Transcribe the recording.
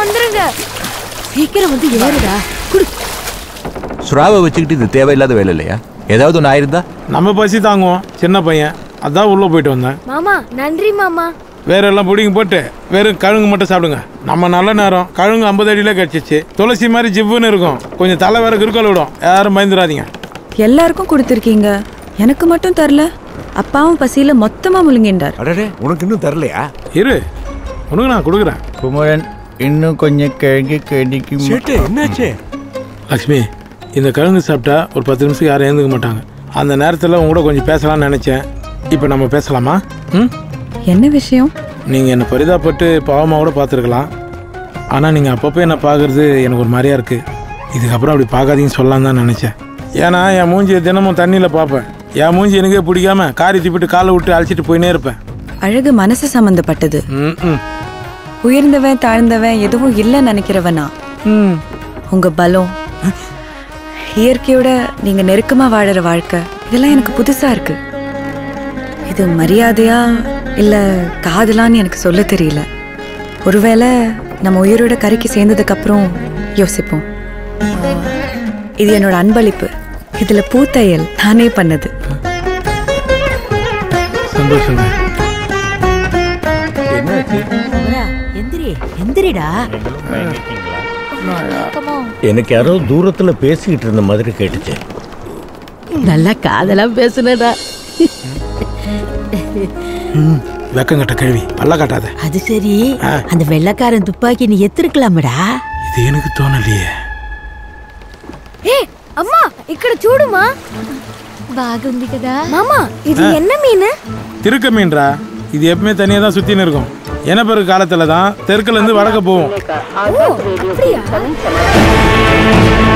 வந்துருங்க சீக்கிரம் வந்து ஏறுடா சுறாவை வச்சுக்கிட்டு இது தேவையில்லாத வேலை இல்லையா ஏதாவது ஒன்று ஆயிருந்தா நம்ம பசி தாங்குவோம் சின்ன பையன் அதான் உள்ளே போயிட்டு வந்தேன் மாமா நன்றி மாமா வேற எல்லாம் பிடிங்க போட்டு வெறும் கழுங்கு மட்டும் சாப்பிடுங்க நம்ம நல்ல நேரம் கழுங்கு ஐம்பது அடியில கிடச்சிச்சு துளசி மாதிரி ஜிவ்வுன்னு இருக்கும் கொஞ்சம் தலை வேற கிருக்கல் விடும் யாரும் பயந்துடாதீங்க எல்லாருக்கும் கொடுத்துருக்கீங்க எனக்கு மட்டும் தரல அப்பாவும் பசியில மொத்தமா முழுங்கின்றார் அடடே உனக்கு இன்னும் தரலையா இரு உனக்கு நான் கொடுக்குறேன் குமரன் இன்னும் கொஞ்சம் கிழங்கு கிடைக்கும் சேட்டு என்னாச்சு லக்ஷ்மி இந்த கிழங்கு சாப்பிட்டா ஒரு பத்து நிமிஷம் யாரும் எழுந்துக்க மாட்டாங்க அந்த நேரத்தில் உங்க கூட கொஞ்சம் பேசலாம்னு நினச்சேன் இப்போ நம்ம பேசலாமா ம் என்ன விஷயம் நீங்கள் என்னை பரிதாப்பட்டு பாவமாக கூட பார்த்துருக்கலாம் ஆனால் நீங்கள் அப்பப்போ என்னை பார்க்குறது எனக்கு ஒரு மாதிரியா இருக்குது இதுக்கப்புறம் அப்படி பார்க்காதீங்கன்னு சொல்லலாம் தான் நினச்சேன் ஏன்னா என் மூஞ்சியை தினமும் தண்ணியில் பார்ப்பேன் என் மூஞ்சி எனக்கே பிடிக்காம காரி திப்பிட்டு காலை விட்டு அழைச்சிட்டு போயினே இருப்பேன் அழகு மனசு சம்பந்தப்பட்டது ம் ம் உயர்ந்தவன் தாழ்ந்தவன் எதுவும் இல்லைன்னு நினைக்கிறவனா ம் உங்க பலம் இயற்கையோட நீங்க நெருக்கமா வாழற வாழ்க்கை இதெல்லாம் எனக்கு புதுசா இருக்கு இது மரியாதையா இல்ல காதலான்னு எனக்கு சொல்ல தெரியல ஒருவேளை நம்ம உயிரோட கரைக்கு சேர்ந்ததுக்கு அப்புறம் யோசிப்போம் இது என்னோட அன்பளிப்பு இதுல பூத்தையல் நானே பண்ணது சந்தோஷங்க எந்திரி எந்திரிடா எனக்கு யாரோ தூரத்துல பேசிக்கிட்டு இருந்த மாதிரி கேட்டுச்சு நல்லா காதலாம் பேசுனடா வெக்கங்கட்ட கேள்வி பல்ல காட்டாத அது சரி அந்த வெள்ளக்காரன் துப்பாக்கி நீ எத்திருக்கலாமடா இது எனக்கு தோணலையே ఏ అమ్మా ఇక్కడ చూడుమా బాగుంది కదా మామా ఇది ఎన్న మీన్ திருக்க மீன்றா இது எப்பவுமே தனியாக தான் சுற்றின்னு இருக்கும் இனப்பெருக்கு காலத்தில் தான் தெற்குலேருந்து வடக்க போவோம் ఓ అప్పుడియా